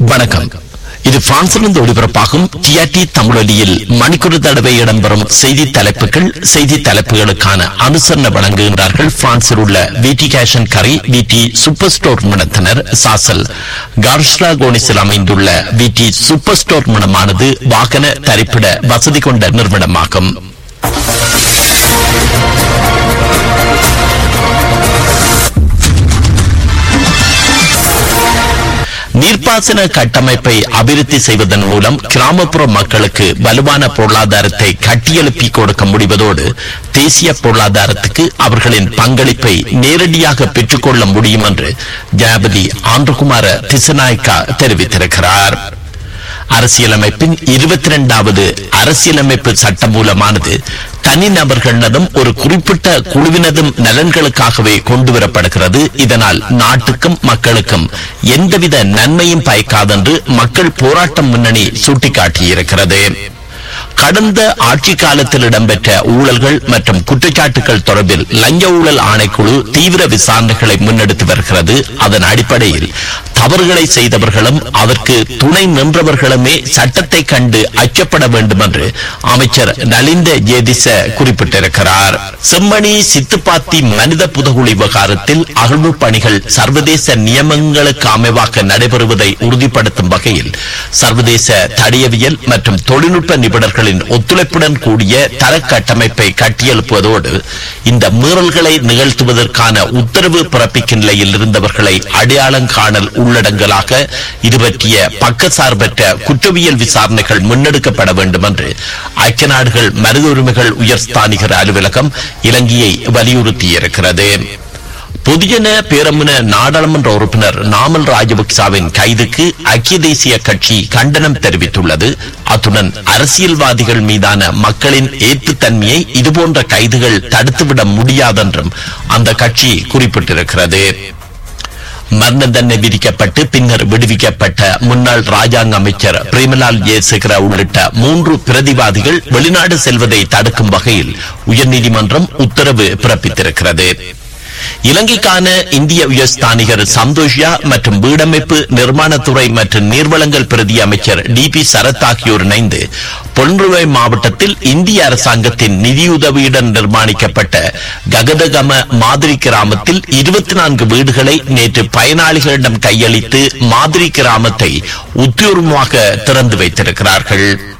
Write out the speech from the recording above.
வணக்கம் இது பிரான்சிலிருந்து ஒளிபரப்பாகும் டிஆர்டி தமிழொலியில் மணிக்கூறு தடவை இடம்பெறும் செய்தி தலைப்புகள் செய்தி தலைப்புகளுக்கான அனுசரணை வழங்குகின்றார்கள் பிரான்சில் உள்ள விடி கேஷன் கரி விடி சூப்பர் ஸ்டோர் நிறுவனத்தினர் சாசல் கார்ஷ்லா கோனிஸில் அமைந்துள்ள விடி சூப்பர் ஸ்டோர் நிறுவனமானது வாகன தரிப்பிட வசதி கொண்ட நிறுவனமாகும் நீர்ப்பாசன கட்டமைப்பை அபிவிருத்தி செய்வதன் மூலம் கிராமப்புற மக்களுக்கு வலுவான பொருளாதாரத்தை கட்டியெழுப்பி கொடுக்க முடிவதோடு தேசிய பொருளாதாரத்துக்கு அவர்களின் பங்களிப்பை நேரடியாக பெற்றுக்கொள்ள முடியும் என்று ஜனாபதி ஆந்திரகுமார திசநாயக்கா தெரிவித்திருக்கிறார் அரசியலமைப்பின் இருபத்தி இரண்டாவது அரசியலமைப்பு சட்டமூலமானது தனிநபர்களினதும் ஒரு குறிப்பிட்ட குழுவினதும் நலன்களுக்காகவே கொண்டுவரப்படுகிறது இதனால் நாட்டுக்கும் மக்களுக்கும் எந்தவித நன்மையும் பயக்காதென்று மக்கள் போராட்டம் முன்னணி சுட்டிக்காட்டியிருக்கிறது கடந்த ஆட்சி காலத்தில் இடம்பெற்ற ஊழல்கள் மற்றும் குற்றச்சாட்டுகள் தொடர்பில் லஞ்ச ஊழல் ஆணைக்குழு தீவிர விசாரணைகளை முன்னெடுத்து வருகிறது அதன் அடிப்படையில் தவறுகளை செய்தவர்களும் அதற்கு துணை நின்றவர்களுமே சட்டத்தை கண்டு அச்சப்பட வேண்டும் என்று அமைச்சர் நலிந்த ஜேதிச குறிப்பிட்டிருக்கிறார் செம்மணி சித்துப்பாத்தி மனித புதகுழி விவகாரத்தில் அகழ்வு பணிகள் சர்வதேச நியமங்களுக்கு அமைவாக நடைபெறுவதை உறுதிப்படுத்தும் வகையில் சர்வதேச தடியவியல் மற்றும் தொழில்நுட்ப நிபுணர்களின் ஒத்துழைப்புடன் கூடிய தர கட்டமைப்பை கட்டியெழுப்புவதோடு இந்த மீறல்களை நிகழ்த்துவதற்கான உத்தரவு பிறப்பிக்கும் நிலையில் இருந்தவர்களை அடையாளம் காணல் உள்ளடங்கலாக இது பற்றிய பக்கசார்பற்ற குற்றவியல் விசாரணைகள் முன்னெடுக்கப்பட வேண்டும் என்று ஐக்கிய நாடுகள் மனித உரிமைகள் உயர்ஸ்தானிகர் அலுவலகம் இலங்கையை வலியுறுத்தியிருக்கிறது பொதுஜன பேரமுன நாடாளுமன்ற உறுப்பினர் நாமல் ராஜபக்சாவின் கைதுக்கு ஐக்கிய தேசிய கட்சி கண்டனம் தெரிவித்துள்ளது அத்துடன் அரசியல்வாதிகள் மீதான மக்களின் ஏற்றுத்தன்மையை இதுபோன்ற கைதுகள் தடுத்துவிட முடியாதென்றும் அந்த கட்சி குறிப்பிட்டிருக்கிறது மரண தண்டனை விதிக்கப்பட்டு பின்னர் விடுவிக்கப்பட்ட முன்னாள் ராஜாங்க அமைச்சர் பிரேமலால் ஜெயசேகர உள்ளிட்ட மூன்று பிரதிவாதிகள் வெளிநாடு செல்வதை தடுக்கும் வகையில் உயர்நீதிமன்றம் உத்தரவு பிறப்பித்திருக்கிறது இலங்கைக்கான இந்திய உயர்ஸ்தானிகர் சந்தோஷியா மற்றும் வீடமைப்பு நிர்மாணத்துறை மற்றும் நீர்வளங்கள் பிரதி அமைச்சர் டி பி சரத் ஆகியோர் இணைந்து பொன்றுவை மாவட்டத்தில் இந்திய அரசாங்கத்தின் நிதியுதவியுடன் நிர்மாணிக்கப்பட்ட ககதகம மாதிரி கிராமத்தில் இருபத்தி நான்கு வீடுகளை நேற்று பயனாளிகளிடம் கையளித்து மாதிரி கிராமத்தை உத்தியோகமாக திறந்து வைத்திருக்கிறார்கள்